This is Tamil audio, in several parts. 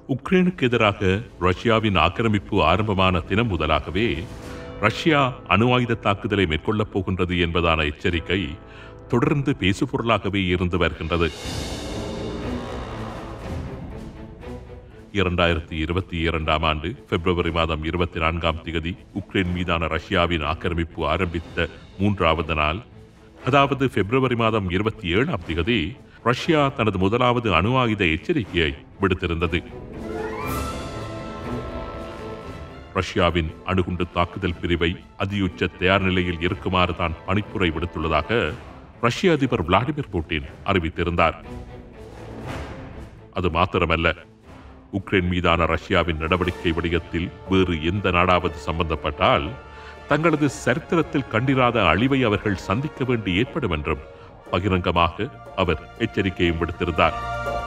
உக்ரைனுக்கு எதிராக ரஷ்யாவின் ஆக்கிரமிப்பு ஆரம்பமான தினம் முதலாகவே ரஷ்யா அணு ஆயுத தாக்குதலை மேற்கொள்ளப் போகின்றது என்பதான எச்சரிக்கை தொடர்ந்து பேசுபொருளாகவே இருந்து வருகின்றது இரண்டாயிரத்தி இருபத்தி இரண்டாம் ஆண்டு பிப்ரவரி மாதம் இருபத்தி நான்காம் தேதி உக்ரைன் மீதான ரஷ்யாவின் ஆக்கிரமிப்பு ஆரம்பித்த மூன்றாவது நாள் அதாவது பிப்ரவரி மாதம் இருபத்தி ஏழாம் தேதி ரஷ்யா தனது முதலாவது அணு ஆயுத எச்சரிக்கையை விடுத்திருந்தது ரஷ்யாவின் அணுகுண்டு தாக்குதல் பிரிவை அதியுச்ச தயார் நிலையில் இருக்குமாறு தான் பணிப்புரை விடுத்துள்ளதாக ரஷ்ய அதிபர் விளாடிமிர் புட்டின் அறிவித்திருந்தார் அது மாத்திரமல்ல உக்ரைன் மீதான ரஷ்யாவின் நடவடிக்கை விடயத்தில் வேறு எந்த நாடாவது சம்பந்தப்பட்டால் தங்களது சரித்திரத்தில் கண்டிராத அழிவை அவர்கள் சந்திக்க வேண்டி ஏற்படும் என்றும் பகிரங்கமாக அவர் எச்சரிக்கையும் விடுத்திருந்தார்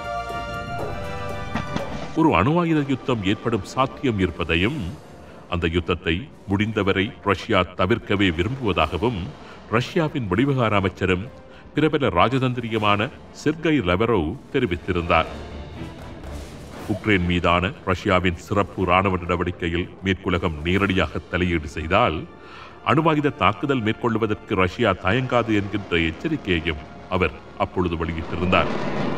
ஒரு அணு ஆயுத யுத்தம் ஏற்படும் சாத்தியம் இருப்பதையும் அந்த யுத்தத்தை முடிந்தவரை ரஷ்யா தவிர்க்கவே விரும்புவதாகவும் ரஷ்யாவின் வெளிவிவகார அமைச்சரும் பிரபல ராஜதந்திரியமான செர்கை லெவரோவ் தெரிவித்திருந்தார் உக்ரைன் மீதான ரஷ்யாவின் சிறப்பு ராணுவ நடவடிக்கையில் மேற்குலகம் நேரடியாக தலையீடு செய்தால் அணுவாயுத தாக்குதல் மேற்கொள்வதற்கு ரஷ்யா தயங்காது என்கின்ற எச்சரிக்கையையும் அவர் அப்பொழுது வெளியிட்டிருந்தார்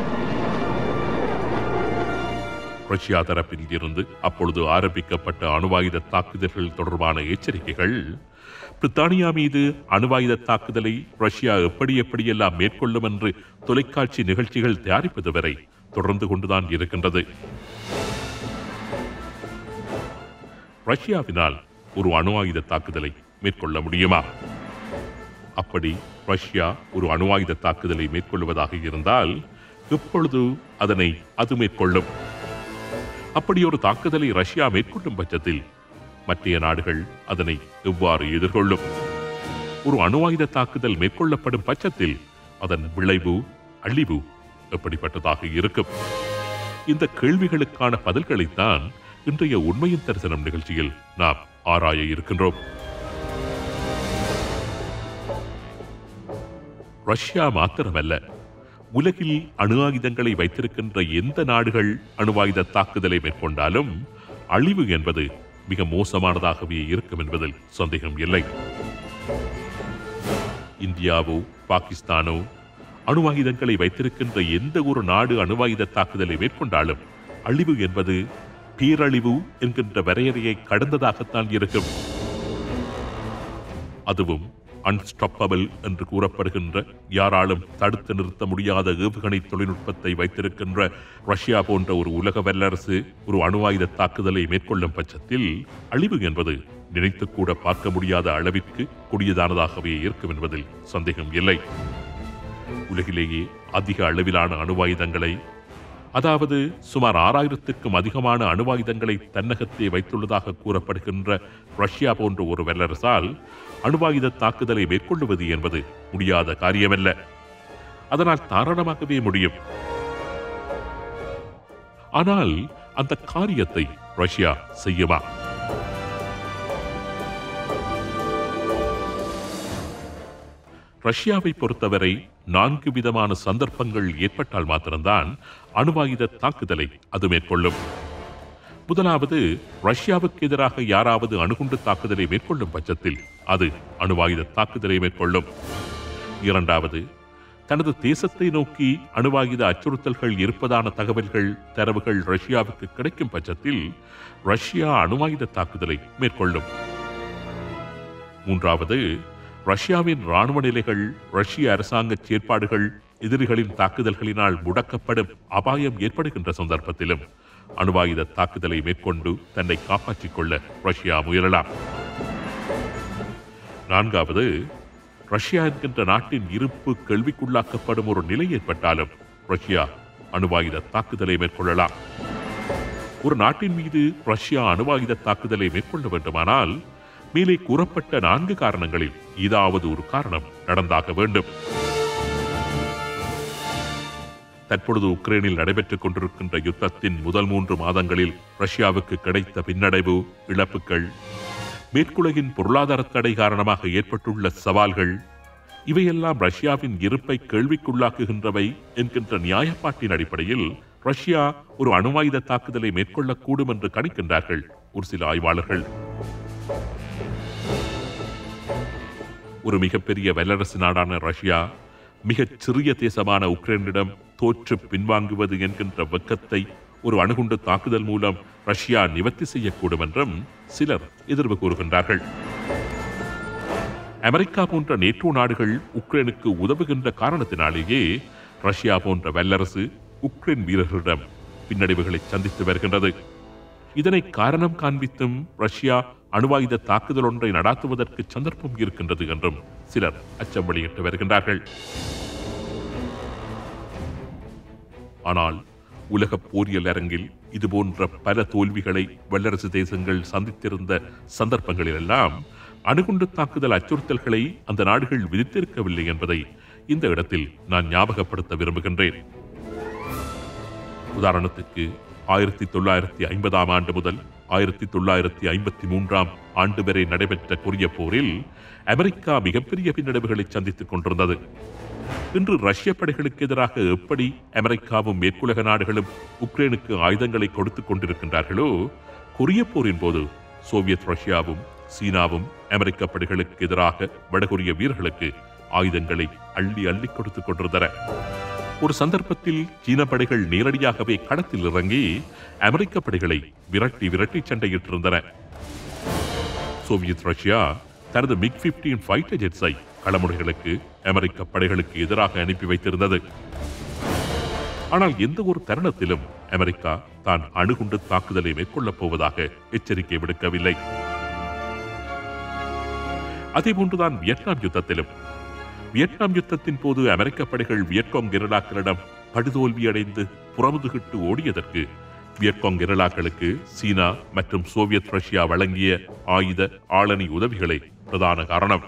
ரஷ்யா தரப்பில் இருந்து அப்பொழுது ஆரம்பிக்கப்பட்ட அணுவாயுத தாக்குதல்கள் தொடர்பான எச்சரிக்கைகள் பிரித்தானியா மீது அணுவாயுத தாக்குதலை ரஷ்யா எப்படி எப்படியெல்லாம் மேற்கொள்ளும் என்று தொலைக்காட்சி நிகழ்ச்சிகள் தயாரிப்பது வரை தொடர்ந்து கொண்டுதான் இருக்கின்றது ரஷ்யாவினால் ஒரு அணு ஆயுத தாக்குதலை மேற்கொள்ள முடியுமா அப்படி ரஷ்யா ஒரு அணு ஆயுத தாக்குதலை மேற்கொள்வதாக இருந்தால் எப்பொழுது அதனை அது மேற்கொள்ளும் அப்படி ஒரு தாக்குதலை ரஷ்யா மேற்கொள்ளும் பட்சத்தில் மற்றைய நாடுகள் அதனை எவ்வாறு எதிர்கொள்ளும் ஒரு அணு ஆயுத தாக்குதல் மேற்கொள்ளப்படும் பட்சத்தில் அதன் விளைவு அழிவு எப்படிப்பட்டதாக இருக்கும் இந்த கேள்விகளுக்கான பதில்களைத்தான் இன்றைய உண்மையின் தரிசனம் நிகழ்ச்சியில் நாம் ஆராய இருக்கின்றோம் ரஷ்யா மாத்திரமல்ல உலகில் அணு ஆயுதங்களை வைத்திருக்கின்ற எந்த நாடுகள் அணு ஆயுத தாக்குதலை மேற்கொண்டாலும் அழிவு என்பது மிக மோசமானதாகவே இருக்கும் என்பதில் சந்தேகம் இல்லை இந்தியாவோ பாகிஸ்தானோ அணு ஆயுதங்களை வைத்திருக்கின்ற எந்த ஒரு நாடு அணு ஆயுத தாக்குதலை மேற்கொண்டாலும் அழிவு என்பது பேரழிவு என்கின்ற வரையறையை கடந்ததாகத்தான் இருக்கும் அதுவும் அன்ஸ்டாப்பபிள் என்று கூறப்படுகின்ற யாராலும் தடுத்து நிறுத்த முடியாத ஏவுகணை தொழில்நுட்பத்தை வைத்திருக்கின்ற ரஷ்யா போன்ற ஒரு உலக வல்லரசு ஒரு அணு ஆயுத தாக்குதலை மேற்கொள்ளும் பட்சத்தில் அழிவு என்பது நினைத்து கூட பார்க்க முடியாத அளவிற்கு கொடியதானதாகவே இருக்கும் என்பதில் சந்தேகம் இல்லை உலகிலேயே அதிக அளவிலான அணுவாயுதங்களை அதாவது சுமார் ஆறாயிரத்திற்கும் அதிகமான அணுவாயுதங்களை தன்னகத்தே வைத்துள்ளதாக கூறப்படுகின்ற ரஷ்யா போன்ற ஒரு வல்லரசால் அணுவாயுத தாக்குதலை மேற்கொள்ளுவது என்பது முடியாத காரியமல்ல அதனால் தாராளமாகவே முடியும் ஆனால் அந்த காரியத்தை ரஷ்யா செய்யுமா ரஷ்யாவை பொறுத்தவரை நான்கு விதமான சந்தர்ப்பங்கள் ஏற்பட்டால் மாத்திரம்தான் அணுவாயுத தாக்குதலை அது மேற்கொள்ளும் முதலாவது ரஷ்யாவுக்கு எதிராக யாராவது அணுகுண்டு தாக்குதலை மேற்கொள்ளும் பட்சத்தில் அது அணுவாயுத தாக்குதலை மேற்கொள்ளும் இரண்டாவது தனது தேசத்தை நோக்கி அணுவாயுத அச்சுறுத்தல்கள் இருப்பதான தகவல்கள் தரவுகள் ரஷ்யாவுக்கு கிடைக்கும் பட்சத்தில் ரஷ்யா அணுவாயுத தாக்குதலை மேற்கொள்ளும் மூன்றாவது ரஷ்யாவின் ராணுவ நிலைகள் ரஷ்ய அரசாங்க செயற்பாடுகள் எதிரிகளின் தாக்குதல்களினால் முடக்கப்படும் அபாயம் ஏற்படுகின்ற சந்தர்ப்பத்திலும் அணுவாயுத தாக்குதலை மேற்கொண்டு தன்னை காப்பாற்றிக் கொள்ள ரஷ்யா முயலலாம் நான்காவது ரஷ்யா என்கின்ற நாட்டின் இருப்பு கேள்விக்குள்ளாக்கப்படும் ஒரு நிலை ஏற்பட்டாலும் ரஷ்யா அணுவாயுத தாக்குதலை மேற்கொள்ளலாம் ஒரு நாட்டின் மீது ரஷ்யா அணுவாயுத தாக்குதலை மேற்கொள்ள வேண்டுமானால் மேலே கூறப்பட்ட நான்கு காரணங்களில் ஏதாவது ஒரு காரணம் நடந்தாக வேண்டும் தற்பொழுது உக்ரைனில் நடைபெற்றுக் கொண்டிருக்கின்ற யுத்தத்தின் முதல் மூன்று மாதங்களில் ரஷ்யாவுக்கு கிடைத்த பின்னடைவு இழப்புகள் மேற்குலகின் பொருளாதார தடை காரணமாக ஏற்பட்டுள்ள சவால்கள் இவையெல்லாம் ரஷ்யாவின் இருப்பை கேள்விக்குள்ளாக்குகின்றவை என்கின்ற நியாயப்பாட்டின் அடிப்படையில் ரஷ்யா ஒரு அணுவாயுத தாக்குதலை மேற்கொள்ளக்கூடும் என்று கணிக்கின்றார்கள் ஒரு சில ஆய்வாளர்கள் ஒரு மிகப்பெரிய வல்லரசு நாடான ரஷ்யா மிகச் சிறிய தேசமான உக்ரைனிடம் தோற்று பின்வாங்குவது என்கின்ற வெக்கத்தை ஒரு அணுகுண்டு தாக்குதல் மூலம் ரஷ்யா நிவர்த்தி செய்யக்கூடும் என்றும் சிலர் எதிர்வு கூறுகின்றார்கள் அமெரிக்கா போன்ற நேட்டோ நாடுகள் உக்ரைனுக்கு உதவுகின்ற காரணத்தினாலேயே ரஷ்யா போன்ற வல்லரசு உக்ரைன் வீரர்களிடம் பின்னடைவுகளை சந்தித்து வருகின்றது இதனை காரணம் காண்பித்தும் ரஷ்யா அணுவாயுத தாக்குதல் ஒன்றை நடாத்துவதற்கு சந்தர்ப்பம் இருக்கின்றது என்றும் சிலர் அச்சம் வெளியிட்டு வருகின்றார்கள் ஆனால் உலக போரியல் அரங்கில் இதுபோன்ற பல தோல்விகளை வல்லரசு தேசங்கள் சந்தித்திருந்த சந்தர்ப்பங்களிலெல்லாம் அணுகுண்டு தாக்குதல் அச்சுறுத்தல்களை அந்த நாடுகள் விதித்திருக்கவில்லை என்பதை இந்த இடத்தில் நான் ஞாபகப்படுத்த விரும்புகின்றேன் உதாரணத்துக்கு ஆயிரத்தி தொள்ளாயிரத்தி ஐம்பதாம் ஆண்டு முதல் ஆயிரத்தி தொள்ளாயிரத்தி ஐம்பத்தி மூன்றாம் ஆண்டு வரை நடைபெற்ற கொரிய போரில் அமெரிக்கா மிகப்பெரிய பின்னடைவுகளை சந்தித்துக் கொண்டிருந்தது இன்று ரஷ்ய படைகளுக்கு எதிராக எப்படி அமெரிக்காவும் மேற்குலக நாடுகளும் உக்ரைனுக்கு ஆயுதங்களை கொடுத்துக் கொண்டிருக்கின்றார்களோ கொரிய போரின் போது சோவியத் ரஷ்யாவும் சீனாவும் அமெரிக்க படைகளுக்கு எதிராக வடகொரிய வீரர்களுக்கு ஆயுதங்களை அள்ளி அள்ளி கொடுத்துக் கொண்டிருந்தன ஒரு சந்தர்ப்பத்தில் சீன படைகள் நேரடியாகவே களத்தில் இறங்கி அமெரிக்க படைகளை விரட்டி விரட்டி சண்டையிட்டிருந்தன சோவியத் ரஷ்யா தனது மிக் 15 ஃபைட்டர் ஜெட்ஸை களமுறைகளுக்கு அமெரிக்க படைகளுக்கு எதிராக அனுப்பி வைத்திருந்தது ஆனால் எந்த ஒரு தருணத்திலும் அமெரிக்கா தான் அணுகுண்டு தாக்குதலை மேற்கொள்ளப் போவதாக எச்சரிக்கை விடுக்கவில்லை அதேபோன்றுதான் வியட்நாம் யுத்தத்திலும் வியட்நாம் யுத்தத்தின் போது அமெரிக்க படைகள் வியட்காங் கெரலாக்களிடம் படுதோல்வியடைந்து புறமுதுகிட்டு ஓடியதற்கு வியட்காங் கெரலாக்களுக்கு சீனா மற்றும் சோவியத் ரஷ்யா வழங்கிய ஆயுத ஆளணி உதவிகளை பிரதான காரணம்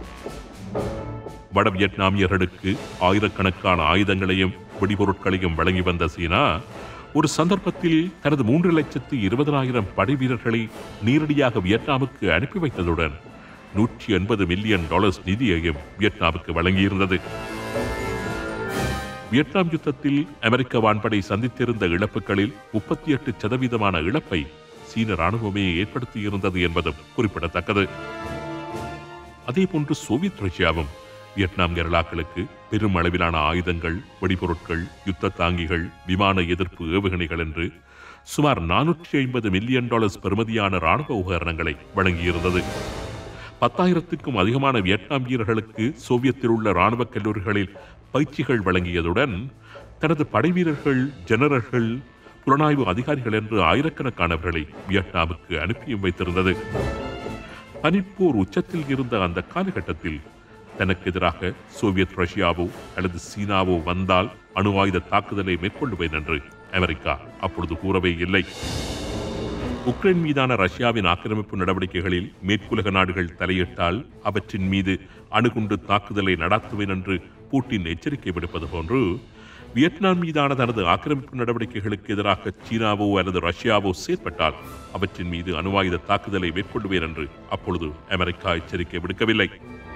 வட வியட்நாமியர்களுக்கு ஆயிரக்கணக்கான ஆயுதங்களையும் வெடிபொருட்களையும் வழங்கி வந்த சீனா ஒரு சந்தர்ப்பத்தில் தனது மூன்று லட்சத்து இருபதனாயிரம் படை வீரர்களை நேரடியாக வியட்நாமுக்கு அனுப்பி வைத்ததுடன் நூற்றி எண்பது மில்லியன் டாலர்ஸ் நிதியையும் வியட்நாமுக்கு வழங்கியிருந்தது வியட்நாம் யுத்தத்தில் அமெரிக்க வான்படை சந்தித்திருந்த இழப்புகளில் முப்பத்தி எட்டு சதவீதமான இழப்பை சீன ராணுவமே ஏற்படுத்தியிருந்தது என்பதும் குறிப்பிடத்தக்கது அதேபோன்று சோவியத் ரஷ்யாவும் வியட்நாம் கேரளாக்களுக்கு பெரும் அளவிலான ஆயுதங்கள் வெடிபொருட்கள் யுத்த தாங்கிகள் விமான எதிர்ப்பு ஏவுகணைகள் என்று சுமார் நானூற்றி ஐம்பது மில்லியன் டாலர்ஸ் பெறுமதியான ராணுவ உபகரணங்களை வழங்கியிருந்தது பத்தாயிரத்துக்கும் அதிகமான வியட்நாம் வீரர்களுக்கு சோவியத்தில் உள்ள ராணுவ கல்லூரிகளில் பயிற்சிகள் வழங்கியதுடன் தனது படை வீரர்கள் ஜெனரல்கள் புலனாய்வு அதிகாரிகள் என்று ஆயிரக்கணக்கானவர்களை வியட்நாமுக்கு அனுப்பியும் வைத்திருந்தது பனிப்போர் உச்சத்தில் இருந்த அந்த காலகட்டத்தில் தனக்கு எதிராக சோவியத் ரஷ்யாவோ அல்லது சீனாவோ வந்தால் அணு ஆயுத தாக்குதலை மேற்கொள்ளுவேன் என்று அமெரிக்கா அப்பொழுது கூறவே இல்லை உக்ரைன் மீதான ரஷ்யாவின் ஆக்கிரமிப்பு நடவடிக்கைகளில் மேற்குலக நாடுகள் தலையிட்டால் அவற்றின் மீது அணுகுண்டு தாக்குதலை நடத்துவேன் என்று பூட்டின் எச்சரிக்கை விடுப்பது போன்று வியட்நாம் மீதான தனது ஆக்கிரமிப்பு நடவடிக்கைகளுக்கு எதிராக சீனாவோ அல்லது ரஷ்யாவோ செயற்பட்டால் அவற்றின் மீது அணுவாயுத தாக்குதலை மேற்கொள்வேன் என்று அப்பொழுது அமெரிக்கா எச்சரிக்கை விடுக்கவில்லை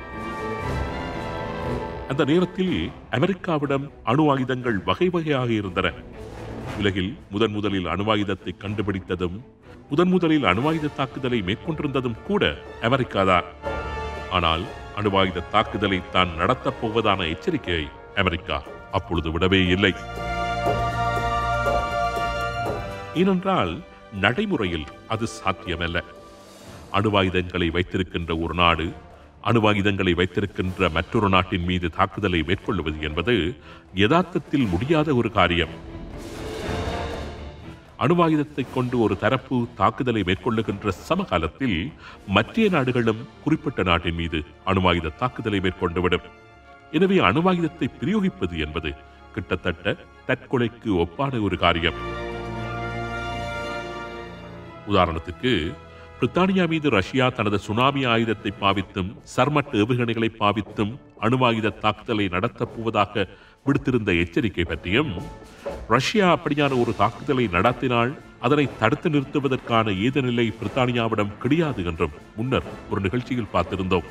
அந்த நேரத்தில் அமெரிக்காவிடம் அணு ஆயுதங்கள் வகை வகையாக இருந்தன உலகில் முதன் முதலில் அணுவாயுதத்தை கண்டுபிடித்ததும் முதன் முதலில் அணுவாயுத தாக்குதலை மேற்கொண்டிருந்ததும் கூட அமெரிக்காதான் ஆனால் அணுவாயுத தாக்குதலை தான் நடத்தப் போவதான எச்சரிக்கையை அமெரிக்கா அப்பொழுது விடவே இல்லை ஏனென்றால் நடைமுறையில் அது சாத்தியமல்ல அணுவாயுதங்களை வைத்திருக்கின்ற ஒரு நாடு அணுவாயுதங்களை வைத்திருக்கின்ற மற்றொரு நாட்டின் மீது தாக்குதலை மேற்கொள்வது என்பது யதார்த்தத்தில் முடியாத ஒரு காரியம் அணுவாயுதத்தை கொண்டு ஒரு தரப்பு தாக்குதலை மேற்கொள்ளுகின்ற சமகாலத்தில் மற்ற நாடுகளும் குறிப்பிட்ட நாட்டின் மீது அணுவாயுத தாக்குதலை மேற்கொண்டுவிடும் எனவே அணுவாயுதத்தை பிரயோகிப்பது என்பது கிட்டத்தட்ட தற்கொலைக்கு ஒப்பான ஒரு காரியம் உதாரணத்துக்கு பிரித்தானியா மீது ரஷ்யா தனது சுனாமி ஆயுதத்தை பாவித்தும் சர்மட் ஏவுகணைகளை பாவித்தும் அணுவாயுத தாக்குதலை நடத்தப் போவதாக விடுத்திருந்த எச்சரிக்கை பற்றியும் ரஷ்யா அப்படியான ஒரு தாக்குதலை நடத்தினால் அதனை தடுத்து நிறுத்துவதற்கான ஏத நிலை பிரித்தானியாவிடம் கிடையாது என்றும் முன்னர் ஒரு நிகழ்ச்சியில் பார்த்திருந்தோம்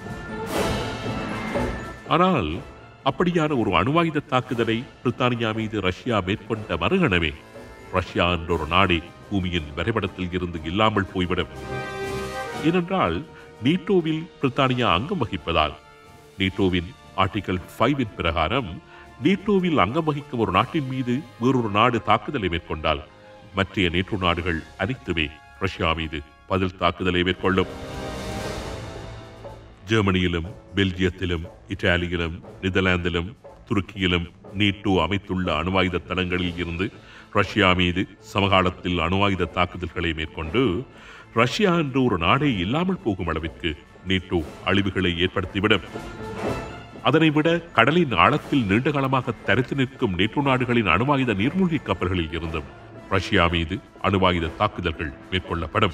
ஆனால் அப்படியான ஒரு அணுவாயுத தாக்குதலை பிரித்தானியா மீது ரஷ்யா மேற்கொண்ட மறுகணமே ரஷ்யா என்ற ஒரு நாடே பூமியின் வரைபடத்தில் இருந்து இல்லாமல் போய்விடும் ஏனென்றால் நீட்டோவில் பிரித்தானியா அங்கம் வகிப்பதால் நீட்டோவின் ஆர்டிகல் ஃபைவின் பிரகாரம் நீட்டோவில் அங்கம் வகிக்கும் ஒரு நாட்டின் மீது வேறொரு நாடு தாக்குதலை மேற்கொண்டால் மற்றைய நேட்டோ நாடுகள் அனைத்துமே ரஷ்யா மீது பதில் தாக்குதலை மேற்கொள்ளும் ஜெர்மனியிலும் பெல்ஜியத்திலும் இத்தாலியிலும் நெதர்லாந்திலும் துருக்கியிலும் நீட்டோ அமைத்துள்ள அணுவாயுத தளங்களில் இருந்து ரஷ்யா மீது சமகாலத்தில் அணுவாயுத தாக்குதல்களை மேற்கொண்டு ரஷ்யா என்று ஒரு நாடே இல்லாமல் போகும் அளவிற்கு நீட்டோ அழிவுகளை ஏற்படுத்திவிடும் அதனை விட கடலின் ஆழத்தில் நீண்ட காலமாக தரித்து நிற்கும் நேட்டோ நாடுகளின் அணுவாயுத நீர்மூழ்கி கப்பல்களில் இருந்தும் ரஷ்யா மீது அணுவாயுத தாக்குதல்கள் மேற்கொள்ளப்படும்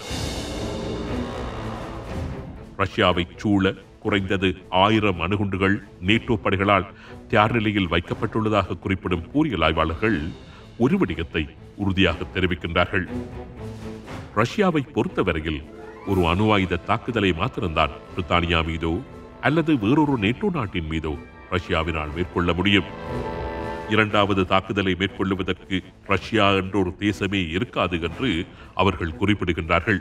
ரஷ்யாவை சூழ குறைந்தது ஆயிரம் அணுகுண்டுகள் நேட்டோ படைகளால் தயார் நிலையில் வைக்கப்பட்டுள்ளதாக குறிப்பிடும் கூறியல் ஆய்வாளர்கள் ஒரு விடயத்தை உறுதியாக தெரிவிக்கின்றார்கள் ரஷ்யாவை பொறுத்தவரையில் ஒரு அணு ஆயுத தாக்குதலை மாத்திரம்தான் பிரித்தானியா மீதோ அல்லது வேறொரு நேட்டோ நாட்டின் மீதோ ரஷ்யாவினால் மேற்கொள்ள முடியும் இரண்டாவது தாக்குதலை மேற்கொள்ளுவதற்கு ரஷ்யா என்ற ஒரு தேசமே இருக்காது என்று அவர்கள் குறிப்பிடுகின்றார்கள்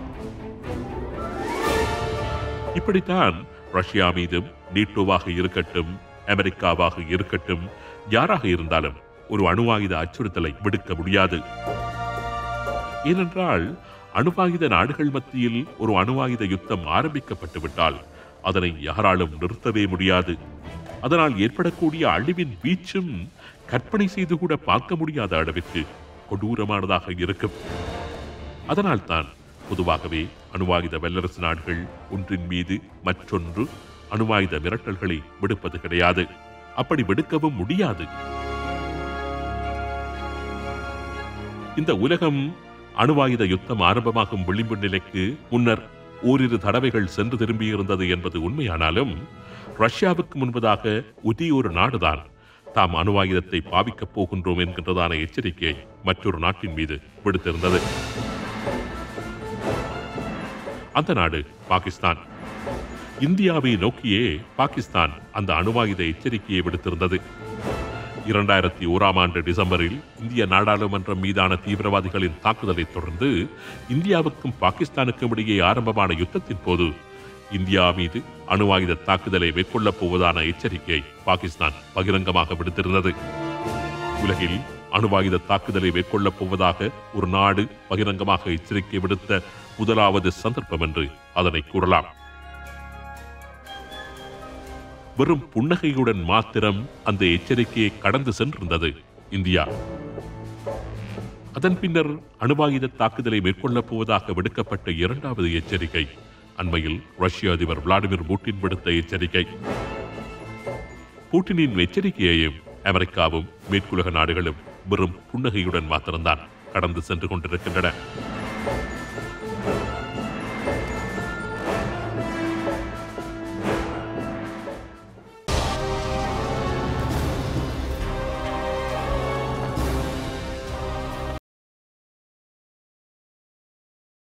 இப்படித்தான் ரஷ்யா மீதும் நீட்டோவாக இருக்கட்டும் அமெரிக்காவாக இருக்கட்டும் யாராக இருந்தாலும் ஒரு அணுவாயுத அச்சுறுத்தலை விடுக்க முடியாது ஏனென்றால் அணுவாயுத நாடுகள் மத்தியில் ஒரு அணுவாயுத யுத்தம் ஆரம்பிக்கப்பட்டு விட்டால் அதனை யாராலும் நிறுத்தவே முடியாது அதனால் ஏற்படக்கூடிய அழிவின் வீச்சும் கற்பனை செய்து கூட பார்க்க முடியாத அளவிற்கு கொடூரமானதாக இருக்கும் அதனால்தான் பொதுவாகவே அணுவாயுத வல்லரசு நாடுகள் ஒன்றின் மீது மற்றொன்று அணுவாயுத மிரட்டல்களை விடுப்பது கிடையாது அப்படி விடுக்கவும் முடியாது இந்த உலகம் அணுவாயுத யுத்தம் ஆரம்பமாகும் விளிம்பு நிலைக்கு முன்னர் ஓரிரு தடவைகள் சென்று திரும்பியிருந்தது என்பது உண்மையானாலும் ரஷ்யாவுக்கு முன்பதாக ஒரே ஒரு நாடுதான் தாம் அணுவாயுதத்தை பாவிக்கப் போகின்றோம் என்கின்றதான எச்சரிக்கையை மற்றொரு நாட்டின் மீது விடுத்திருந்தது அந்த நாடு பாகிஸ்தான் இந்தியாவை நோக்கியே பாகிஸ்தான் அந்த அணுவாயுத எச்சரிக்கையை விடுத்திருந்தது இரண்டாயிரத்தி ஓராம் ஆண்டு டிசம்பரில் இந்திய நாடாளுமன்றம் மீதான தீவிரவாதிகளின் தாக்குதலை தொடர்ந்து இந்தியாவுக்கும் பாகிஸ்தானுக்கும் இடையே ஆரம்பமான யுத்தத்தின் போது இந்தியா மீது அணுவாயுத தாக்குதலை மேற்கொள்ளப் போவதான எச்சரிக்கையை பாகிஸ்தான் பகிரங்கமாக விடுத்திருந்தது உலகில் அணுவாயுத தாக்குதலை மேற்கொள்ளப் போவதாக ஒரு நாடு பகிரங்கமாக எச்சரிக்கை விடுத்த முதலாவது சந்தர்ப்பம் என்று அதனை கூறலாம் வெறும் புன்னகையுடன் மாத்திரம் அந்த எச்சரிக்கையை கடந்து சென்றிருந்தது இந்தியா அதன் பின்னர் அணுவாயுத தாக்குதலை மேற்கொள்ளப் போவதாக விடுக்கப்பட்ட இரண்டாவது எச்சரிக்கை அண்மையில் ரஷ்ய அதிபர் விளாடிமிர் புட்டின் விடுத்த எச்சரிக்கை புட்டினின் எச்சரிக்கையையும் அமெரிக்காவும் மேற்குலக நாடுகளும் வெறும் புன்னகையுடன் மாத்திரம்தான் கடந்து சென்று கொண்டிருக்கின்றன